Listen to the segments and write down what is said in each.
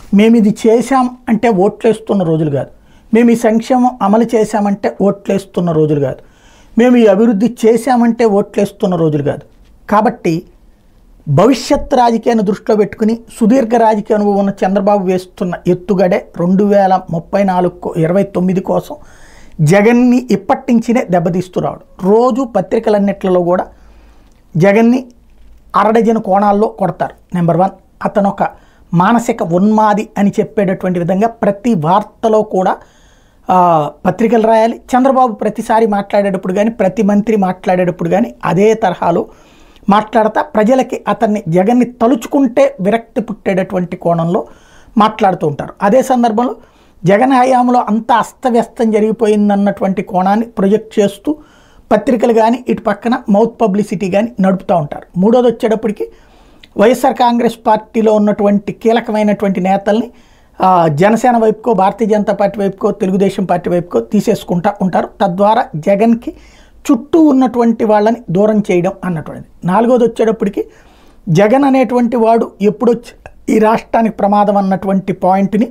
మేము ఇది చేశాం అంటే ఓట్లేస్తున్న రోజులు కాదు మేము ఈ సంక్షేమం అమలు చేశామంటే ఓట్లేస్తున్న రోజులు కాదు మేము ఈ అభివృద్ధి చేశామంటే ఓట్లేస్తున్న రోజులు కాదు కాబట్టి భవిష్యత్ రాజకీయాన్ని దృష్టిలో పెట్టుకుని సుదీర్ఘ రాజకీయ అనుభవం ఉన్న చంద్రబాబు వేస్తున్న ఎత్తుగడే రెండు వేల ముప్పై నాలుగు ఇరవై తొమ్మిది కోసం జగన్ని ఇప్పటి నుంచినే దెబ్బతీస్తున్నాడు రోజు పత్రికలన్నిట్లలో కూడా జగన్ని అరడజన కోణాల్లో కొడతారు నెంబర్ వన్ అతను ఒక మానసిక ఉన్మాది అని చెప్పేటటువంటి విధంగా ప్రతి వార్తలో కూడా ఆ, పత్రికలు రాయాలి చంద్రబాబు ప్రతిసారి మాట్లాడేటప్పుడు కానీ ప్రతి మంత్రి మాట్లాడేటప్పుడు కానీ అదే తరహాలో మాట్లాడతా ప్రజలకి అతన్ని జగన్ని తలుచుకుంటే విరక్తి పుట్టేటటువంటి కోణంలో మాట్లాడుతూ ఉంటారు అదే సందర్భంలో జగన్ హయాంలో అంతా అస్తవ్యస్తం జరిగిపోయిందన్నటువంటి కోణాన్ని ప్రొజెక్ట్ చేస్తూ పత్రికలు కానీ ఇటు పక్కన మౌత్ పబ్లిసిటీ కానీ నడుపుతూ ఉంటారు మూడోది వచ్చేటప్పటికి వైఎస్ఆర్ కాంగ్రెస్ పార్టీలో ఉన్నటువంటి కీలకమైనటువంటి నేతల్ని ఆ, జనసేన వైపుకో భారతీయ జనతా పార్టీ వైపుకో తెలుగుదేశం పార్టీ వైపుకో తీసేసుకుంటా ఉంటారు తద్వారా జగన్కి చుట్టూ ఉన్నటువంటి వాళ్ళని దూరం చేయడం అన్నటువంటిది నాలుగోది వచ్చేటప్పటికి జగన్ అనేటువంటి వాడు ఎప్పుడొచ్చి ఈ రాష్ట్రానికి ప్రమాదం అన్నటువంటి పాయింట్ని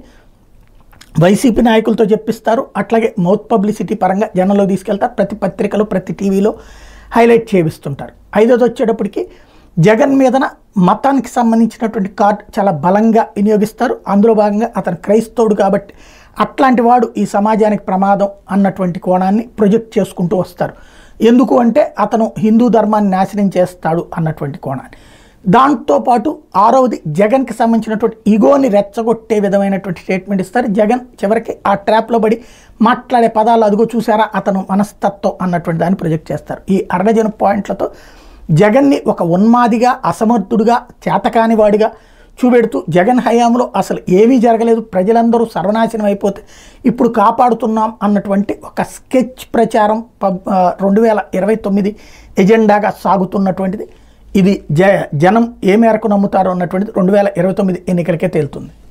వైసీపీ నాయకులతో చెప్పిస్తారు అట్లాగే మౌత్ పబ్లిసిటీ పరంగా జనంలో తీసుకెళ్తారు ప్రతి పత్రికలో ప్రతి టీవీలో హైలైట్ చేపిస్తుంటారు ఐదోది వచ్చేటప్పటికి జగన్ మీదన మతానికి సంబంధించినటువంటి కార్డు చాలా బలంగా వినియోగిస్తారు అందులో భాగంగా అతను క్రైస్తవుడు కాబట్టి అట్లాంటి వాడు ఈ సమాజానికి ప్రమాదం అన్నటువంటి కోణాన్ని ప్రొజెక్ట్ చేసుకుంటూ వస్తారు ఎందుకు అంటే అతను హిందూ ధర్మాన్ని నాశనం చేస్తాడు అన్నటువంటి కోణాన్ని దాంతోపాటు ఆరవది జగన్కి సంబంధించినటువంటి ఈగోని రెచ్చగొట్టే విధమైనటువంటి స్టేట్మెంట్ ఇస్తారు జగన్ చివరికి ఆ ట్రాప్లో పడి మాట్లాడే పదాలు అదిగో చూసారా అతను మనస్తత్వం అన్నటువంటి దాన్ని ప్రొజెక్ట్ చేస్తారు ఈ అర్ధజన పాయింట్లతో జగన్ని ఒక ఉన్మాదిగా అసమర్థుడుగా చేతకానివాడిగా చూపెడుతూ జగన్ హయాంలో అసలు ఏమీ జరగలేదు ప్రజలందరూ సర్వనాశనం అయిపోతే ఇప్పుడు కాపాడుతున్నాం అన్నటువంటి ఒక స్కెచ్ ప్రచారం పబ్ రెండు వేల ఇరవై తొమ్మిది ఎజెండాగా సాగుతున్నటువంటిది ఇది జ జనం ఏ మేరకు నమ్ముతారో అన్నటువంటిది రెండు వేల ఇరవై తొమ్మిది ఎన్నికలకే తేలుతుంది